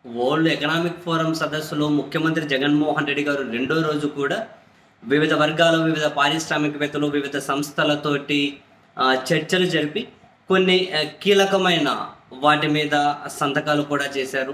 world economic forum సదస్సులో ముఖ్యమంత్రి జగన్మోహన్ రెడ్డి గారు రెండో రోజు కూడా వివిధ వర్గాలు వివిధ పారిశ్రామికవేత్తలు వివిధ సంస్థలతోటి ఆ, చర్చలు జరిపి కొన్ని ఆ, కీలకమైన వాటి మీద సంతకాలు కూడా చేశారు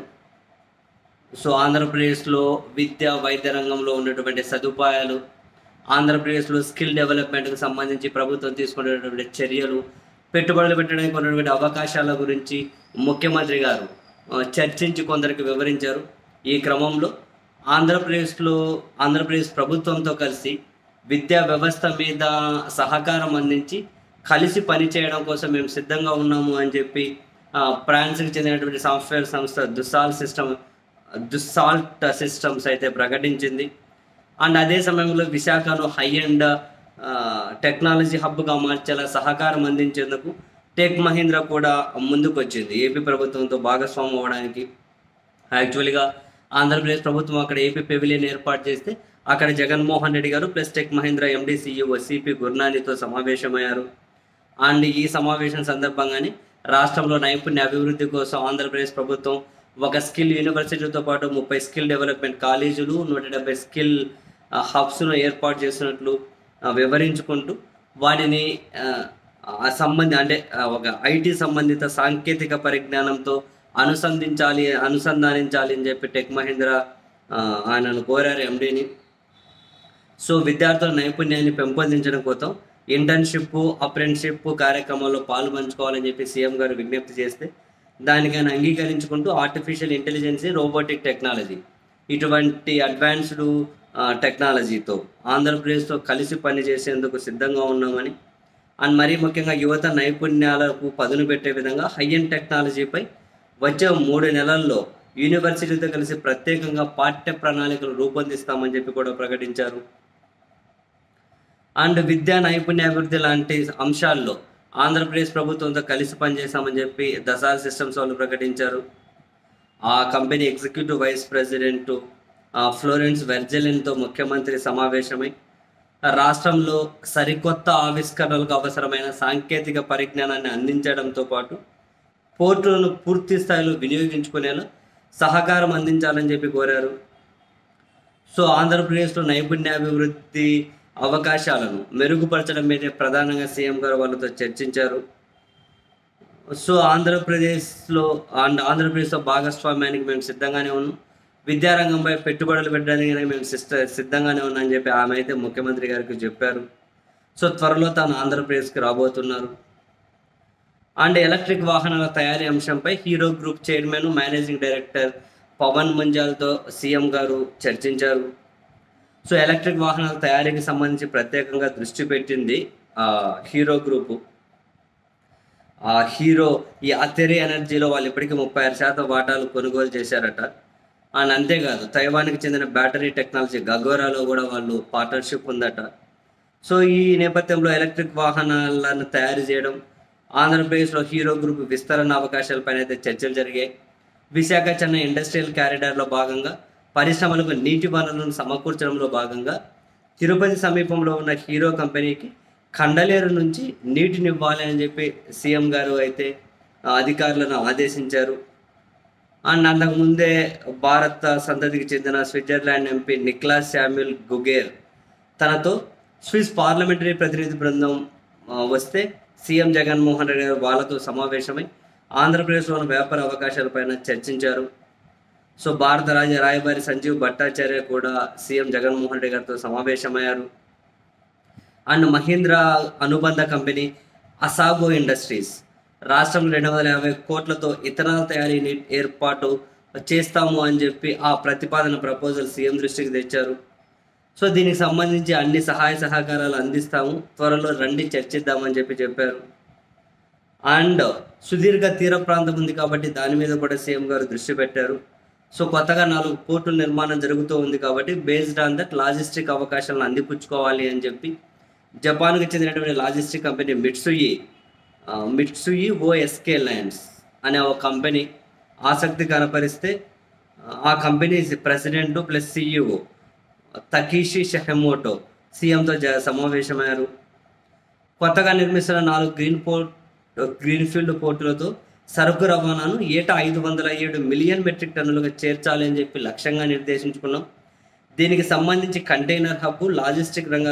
సో ఆంధ్రప్రదేశ్లో విద్య వైద్య రంగంలో ఉన్నటువంటి సదుపాయాలు ఆంధ్రప్రదేశ్లో స్కిల్ డెవలప్మెంట్కి సంబంధించి ప్రభుత్వం తీసుకునేటువంటి చర్యలు పెట్టుబడులు పెట్టడానికి ఉన్నటువంటి అవకాశాల గురించి ముఖ్యమంత్రి గారు ఆ, చర్చించి కొందరికి వివరించారు ఈ క్రమంలో ఆంధ్రప్రదేశ్లో ఆంధ్రప్రదేశ్ ప్రభుత్వంతో కలిసి విద్యా వ్యవస్థ మీద సహకారం అందించి కలిసి పనిచేయడం కోసం మేము సిద్ధంగా ఉన్నాము అని చెప్పి ఆ, ఫ్రాన్స్కి చెందినటువంటి సాఫ్ట్వేర్ సంస్థ దుస్సాల్ సిస్టమ్ దుస్సాల్ట్ సిస్టమ్స్ అయితే ప్రకటించింది అండ్ అదే సమయంలో విశాఖను హై అండ్ టెక్నాలజీ హబ్గా మార్చేలా సహకారం అందించేందుకు టెక్ మహీంద్రా కూడా ముందుకు వచ్చింది ఏపీ ప్రభుత్వంతో భాగస్వామ్యం అవ్వడానికి యాక్చువల్గా ఆంధ్రప్రదేశ్ ప్రభుత్వం అక్కడ ఏపీ పెవిలియన్ ఏర్పాటు చేస్తే అక్కడ Jaganmohan Reddy garu plus Tech Mahindra MD CEO CP గుర్నానితో సమావేశమయ్యారు అండ్ ఈ సమావేశం సందర్భంగానే రాష్ట్రంలో నైపుణ్య అభివృద్ధి కోసం ఆంధ్రప్రదేశ్ ప్రభుత్వం ఒక స్కిల్ యూనివర్సిటీతో పాటు ముప్పై స్కిల్ డెవలప్మెంట్ కాలేజీలు నూట డెబ్బై స్కిల్ హబ్స్ను ఏర్పాటు చేసినట్లు ఆ, వివరించుకుంటూ వాటిని ఆ, ఆ సంబంధి అంటే ఆ, ఒక ఐటీ సంబంధిత సాంకేతిక పరిజ్ఞానంతో అనుసంధించాలి అనుసంధానించాలి అని చెప్పి టెక్ మహీంద్రా ఆ, ఆయనను కోరారు ఎండీని సో విద్యార్థుల నైపుణ్యాన్ని పెంపొందించడం కోసం ఇంటర్న్షిప్ అప్రెంటిషిప్ కార్యక్రమాల్లో పాలు పంచుకోవాలని చెప్పి సీఎం గారు విజ్ఞప్తి చేస్తే దానికి ఆయన అంగీకరించుకుంటూ ఆర్టిఫిషియల్ ఇంటెలిజెన్స్ రోబోటిక్ టెక్నాలజీ ఇటువంటి అడ్వాన్స్డ్ టెక్నాలజీతో ఆంధ్రప్రదేశ్తో కలిసి పనిచేసేందుకు సిద్ధంగా ఉన్నామని అండ్ మరీ ముఖ్యంగా యువత నైపుణ్యాలకు పదును పెట్టే విధంగా హై అండ్ టెక్నాలజీపై వచ్చే మూడు నెలల్లో యూనివర్సిటీతో కలిసి ప్రత్యేకంగా పాఠ్య ప్రణాళికలు రూపొందిస్తామని చెప్పి కూడా ప్రకటించారు అండ్ విద్యా నైపుణ్యాభివృద్ధి లాంటి అంశాల్లో ఆంధ్రప్రదేశ్ ప్రభుత్వంతో కలిసి పనిచేస్తామని చెప్పి దసాల్ సిస్టమ్స్ వాళ్ళు ప్రకటించారు ఆ company executive vice president Florence వెర్జలిన్తో ముఖ్యమంత్రి సమావేశమై రాష్ట్రంలో సరికొత్త ఆవిష్కరణలకు అవసరమైన సాంకేతిక పరిజ్ఞానాన్ని అందించడంతో పాటు పోర్టులను పూర్తి స్థాయిలో వినియోగించుకునేలా సహకారం అందించాలని చెప్పి కోరారు సో ఆంధ్రప్రదేశ్లో నైపుణ్యాభివృద్ధి అవకాశాలను మెరుగుపరచడం మీదే ప్రధానంగా సీఎం గారు వాళ్ళతో చర్చించారు సో ఆంధ్రప్రదేశ్లో అండ్ ఆంధ్రప్రదేశ్లో భాగస్వామ్యానికి మేము సిద్ధంగానే ఉన్నాం విద్యారంగంపై పెట్టుబడులు పెట్టడానికి మేము సిస్ట సిద్ధంగానే ఉన్నామని చెప్పి ఆమె అయితే ముఖ్యమంత్రి గారికి చెప్పారు సో త్వరలో తాను ఆంధ్రప్రదేశ్కి రాబోతున్నారు అండ్ ఎలక్ట్రిక్ వాహనాల తయారీ అంశంపై Hero group chairman managing director Pavan ముంజాల్తో సీఎం గారు చర్చించారు సో ఎలక్ట్రిక్ వాహనాల తయారీకి సంబంధించి ప్రత్యేకంగా దృష్టి పెట్టింది ఆ, హీరో గ్రూపు ఆ హీరో ఈ అథెరీ ఎనర్జీలో వాళ్ళు ఇప్పటికీ ముప్పై ఆరు శాతం వాటాలు కొనుగోలు చేశారట అండ్ అంతేకాదు తైవాన్కి చెందిన బ్యాటరీ టెక్నాలజీ గగోరాలో కూడా వాళ్ళు పార్ట్నర్షిప్ ఉందట సో ఈ నేపథ్యంలో ఎలక్ట్రిక్ వాహనాలను తయారు చేయడం ఆంధ్రప్రదేశ్లో హీరో గ్రూప్ విస్తరణ అవకాశాలపైన అయితే చర్చలు జరిగాయి విశాఖ చెన్నై ఇండస్ట్రియల్ క్యారిడార్లో భాగంగా పరిశ్రమలకు నీటి వనరులను సమకూర్చడంలో భాగంగా తిరుపతి సమీపంలో ఉన్న హీరో కంపెనీకి కండలేరు నుంచి నీటిని ఇవ్వాలి అని చెప్పి సీఎం గారు అయితే ఆ, అధికారులను ఆదేశించారు అండ్ అంతకుముందే భారత సంతతికి చెందిన Switzerland MP Niklas Samuel Gugger తనతో స్విస్ పార్లమెంటరీ ప్రతినిధి బృందం ఆ, వస్తే సీఎం జగన్మోహన్ రెడ్డి గారు వాళ్ళతో సమావేశమై ఆంధ్రప్రదేశ్లోని వ్యాపార అవకాశాలపైన చర్చించారు సో భారత రాజ రాయబారి సంజీవ్ భట్టాచార్య కూడా సీఎం జగన్మోహన్ రెడ్డి గారితో సమావేశమయ్యారు అండ్ మహీంద్రా అనుబంధ కంపెనీ అసాగో ఇండస్ట్రీస్ రాష్ట్రంలో రెండు వందల యాభై కోట్లతో ఇథనాల్ తయారీని ఏర్పాటు చేస్తాము అని చెప్పి ఆ ప్రతిపాదన ప్రపోజల్ సీఎం దృష్టికి తెచ్చారు సో దీనికి సంబంధించి అన్ని సహాయ సహకారాలు అందిస్తాము త్వరలో రండి చర్చిద్దామని చెప్పి చెప్పారు అండ్ సుదీర్ఘ తీర ప్రాంతం ఉంది కాబట్టి దాని మీద కూడా సీఎం గారు దృష్టి పెట్టారు సో కొత్తగా నాలుగు పోర్టుల నిర్మాణం జరుగుతూ ఉంది కాబట్టి బేస్డ్ ఆన్ దట్ లాజిస్టిక్ అవకాశాలను అందిపుచ్చుకోవాలి అని చెప్పి జపాన్కి చెందినటువంటి లాజిస్టిక్ కంపెనీ మిట్సుయి ఆ, మిట్సుయి ఓఎస్కే ల్యాండ్స్ అనే ఒక కంపెనీ ఆసక్తి కనపరిస్తే ఆ company president plus CEO Takeshi షెహమోటో సీఎంతో జ సమావేశమయ్యారు కొత్తగా నిర్మిస్తున్న నాలుగు గ్రీన్ పోర్ట్ గ్రీన్ ఫీల్డ్ పోర్టులతో సరుకు రవాణాను ఏటా ఐదు వందల ఏడు మిలియన్ మెట్రిక్ టన్నులుగా చేర్చాలి అని చెప్పి లక్ష్యంగా నిర్దేశించుకున్నాం దీనికి సంబంధించి కంటైనర్ హబ్ లాజిస్టిక్ రంగ